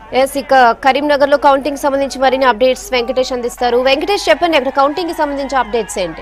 yes ఇక కరీంనగర్ లో counting సంబంధించి మరిన్ని అప్డేట్స్ వెంకటేష్ అందిస్తారు వెంకటేష్ చెప్పండి అక్కడ కౌంటింగ్ కి సంబంధించి అప్డేట్స్ ఏంటి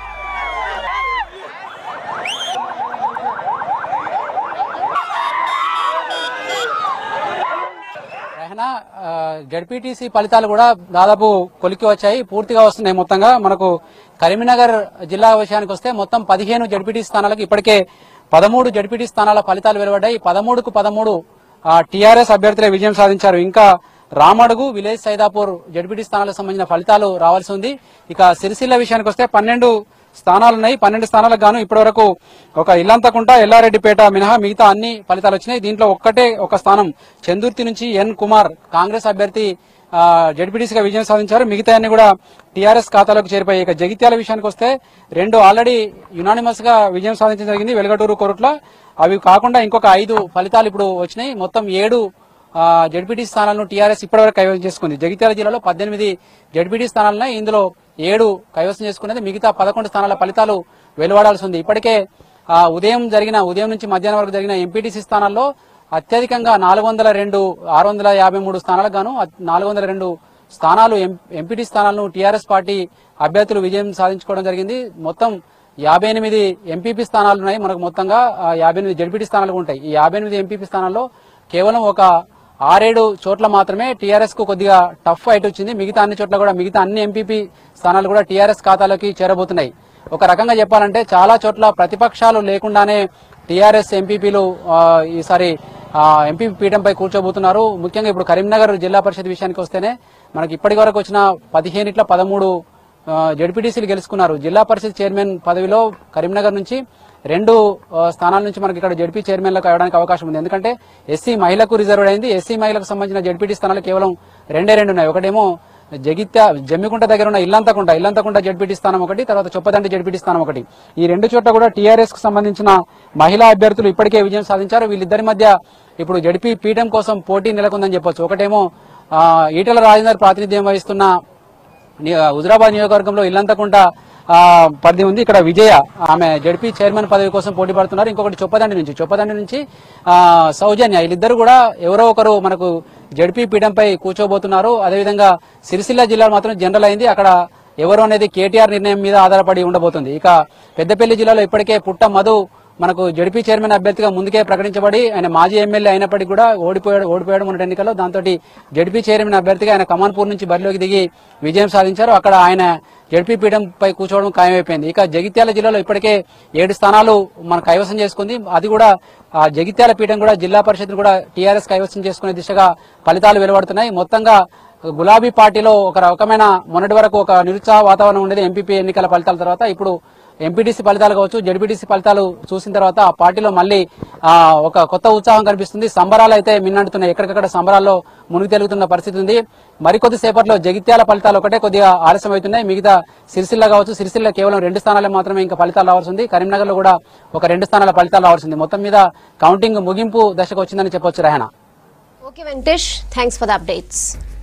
రెహనా జడ్పీటీసీ ఫలితాలు కూడా దాదాపు కొలికి వచ్చాయి పూర్తిగా వస్తున్నాయి మొత్తంగా మనకు కరీంనగర్ జిల్లా విషయానికి వస్తే మొత్తం పదిహేను జడ్పీటీ స్థానాలకు ఇప్పటికే పదమూడు జడ్పీటీ స్థానాల ఫలితాలు వెలువడ్డాయి పదమూడుకు పదమూడు టీఆర్ఎస్ అభ్యర్థులే విజయం సాధించారు ఇంకా రామడుగు విలేజ్ సైదాపూర్ జడ్పీటీ స్థానాలకు సంబంధించిన ఫలితాలు రావాల్సి ఉంది ఇక సిరిసిల్ల విషయానికి వస్తే పన్నెండు స్థానాలు ఉన్నాయి పన్నెండు స్థానాలకు గాను ఇప్పటి వరకు ఒక ఇల్లంతకుంట ఎల్లారెడ్డిపేట మినహా మిగతా అన్ని ఫలితాలు వచ్చినాయి దీంట్లో ఒక్కటే ఒక స్థానం చందుర్తి నుంచి ఎన్ కుమార్ కాంగ్రెస్ అభ్యర్థి జడ్పీటీసీగా విజయం సాధించారు మిగతా అన్ని కూడా టీఆర్ఎస్ ఖాతాలోకి చేరిపోయాయి ఇక జగిత్యాల విషయానికి వస్తే రెండు ఆల్రెడీ యునానిమస్ గా విజయం సాధించడం జరిగింది వెలగటూరు కొరట్ల అవి కాకుండా ఇంకొక ఐదు ఫలితాలు ఇప్పుడు వచ్చినాయి మొత్తం ఏడు జడ్పీటీ స్థానాలను టీఆర్ఎస్ ఇప్పటివరకు కైవసం చేసుకుంది జగిత్యాల జిల్లాలో పద్దెనిమిది జడ్పీటీ స్థానాలున్నాయి ఇందులో ఏడు కైవసం చేసుకున్నది మిగతా పదకొండు స్థానాల ఫలితాలు వెలువడాల్సి ఉంది ఇప్పటికే ఆ, ఉదయం జరిగిన ఉదయం నుంచి మధ్యాహ్నం వరకు జరిగిన ఎంపీటీసీ స్థానాల్లో అత్యధికంగా నాలుగు వందల రెండు ఆరు వందల యాభై మూడు స్థానాలకు గాను నాలుగు వందల రెండు స్థానాలు ఎంపీటీ స్థానాలను టీఆర్ఎస్ పార్టీ అభ్యర్థులు విజయం సాధించుకోవడం జరిగింది మొత్తం యాభై ఎనిమిది ఎంపీపీ స్థానాలు ఉన్నాయి మనకు మొత్తంగా ఆ, యాభై ఎనిమిది జడ్పీటీ స్థానాలు ఉంటాయి ఈ యాభై ఎనిమిది ఎంపీపీ స్థానాల్లో కేవలం ఒక ఆరేడు చోట్ల మాత్రమే టీఆర్ఎస్ కు కొద్దిగా టఫ్ ఫైట్ వచ్చింది మిగతా అన్ని చోట్ల కూడా మిగతా అన్ని ఎంపీపీ స్థానాలు కూడా టీఆర్ఎస్ ఖాతాలోకి చేరబోతున్నాయి ఒక రకంగా చెప్పాలంటే చాలా చోట్ల ప్రతిపక్షాలు లేకుండానే టీఆర్ఎస్ ఎంపీపీలు ఈసారి ఎంపీ పీఠంపై కూర్చోబోతున్నారు ముఖ్యంగా ఇప్పుడు కరీంనగర్ జిల్లా పరిషత్ విషయానికి వస్తేనే మనకి ఇప్పటి వరకు వచ్చిన పదిహేనిట్ల పదమూడు జడ్పీటీసీలు గెలుచుకున్నారు జిల్లా పరిషత్ చైర్మన్ పదవిలో కరీంనగర్ నుంచి రెండు ఆ, స్థానాల నుంచి మనకి ఇక్కడ జడ్పీ చైర్మన్లకు అవడానికి అవకాశం ఉంది ఎందుకంటే ఎస్సీ మహిళకు రిజర్వ్ అయింది ఎస్సీ మహిళకు సంబంధించిన జడ్పీటీ స్థానాలు కేవలం రెండే రెండు ఉన్నాయి ఒకటేమో జగిత్య జమ్మికుంట దగ్గర ఉన్న ఇల్లంతకుంట ఇల్లంతకుంట జడ్పీటీ స్థానం ఒకటి తర్వాత చొప్పదండి జడ్పీటీ స్థానం ఒకటి ఈ రెండు చోట్ల కూడా టీఆర్ఎస్ కు సంబంధించిన మహిళా అభ్యర్థులు ఇప్పటికే విజయం సాధించారు వీళ్ళిద్దరి మధ్య ఇప్పుడు జడ్పీ పీఠం కోసం పోటీ నెలకొందని చెప్పొచ్చు ఒకటేమో ఆ, ఈటల రాజేందర్ ప్రాతినిధ్యం వహిస్తున్న ని- హుజరాబాద్ నియోజకవర్గంలో ఇల్లంతకుంట ఆ, పరిధి ఉంది ఇక్కడ విజయ ఆమె జడ్పీ చైర్మన్ పదవి కోసం పోటీ పడుతున్నారు ఇంకొకటి చొప్పదండి నుంచి చొప్పదండి నుంచి ఆ, సౌజన్య వీళ్ళిద్దరు కూడా ఎవరో ఒకరు మనకు జడ్పీ పీఠంపై కూర్చోబోతున్నారు అదేవిధంగా సిరిసిల్ల జిల్లా మాత్రం జనరల్ అయింది అక్కడ ఎవరు అనేది కేటీఆర్ నిర్ణయం మీద ఆధారపడి ఉండబోతుంది ఇక పెద్దపల్లి జిల్లాలో ఇప్పటికే పుట్ట మధు మనకు జడ్పీ చైర్మన్ అభ్యర్థిగా ముందుకే ప్రకటించబడి ఆయన మాజీ ఎమ్మెల్యే అయినప్పటికీ కూడా ఓడిపోయాడు ఓడిపోయాడు మొన్నటి ఎన్నికల్లో దాంతో జడ్పీ చైర్మన్ అభ్యర్థిగా ఆయన కమాన్పూర్ నుంచి బరిలోకి దిగి విజయం సాధించారు అక్కడ ఆయన జడ్పీ పీఠంపై కూర్చోవడం ఖాయమైపోయింది ఇక జగిత్యాల జిల్లాలో ఇప్పటికే ఏడు స్థానాలు మన కైవసం చేసుకుంది అది కూడా ఆ జగిత్యాల పీఠం కూడా జిల్లా పరిషత్ కూడా టీఆర్ఎస్ కైవసం చేసుకునే దిశగా ఫలితాలు వెలువడుతున్నాయి మొత్తంగా గులాబీ పార్టీలో ఒక రకమైన మొన్నటి వరకు ఒక నిరుత్సాహ వాతావరణం ఉండేది ఎంపీపీ ఎన్నికల ఫలితాల తర్వాత ఇప్పుడు ఎంపీటీసీ ఫలితాలు కావచ్చు జడ్పీటీసీ ఫలితాలు చూసిన తర్వాత ఆ పార్టీలో మళ్ళీ ఆ, ఒక కొత్త ఉత్సాహం కనిపిస్తుంది సంబరాలు అయితే మిన్నంటున్నాయి ఎక్కడికక్కడ సంబరాల్లో మునిగి తెలుగుతున్న పరిస్థితి ఉంది మరికొద్ది సేపట్లో జగిత్యాల ఫలితాలు ఒకటే కొద్దిగా ఆలస్యం అవుతున్నాయి మిగతా సిరిసిల్ల కావచ్చు సిరిసిల్ల కేవలం రెండు స్థానాలే మాత్రమే ఇంకా ఫలితాలు రావాల్సి ఉంది కరీంనగర్ లో కూడా ఒక రెండు స్థానాల ఫలితాలు రావాల్సి ఉంది మొత్తం మీద కౌంటింగ్ ముగింపు దశకు వచ్చిందని చెప్పొచ్చు Rahana okay Venkatesh thanks for the updates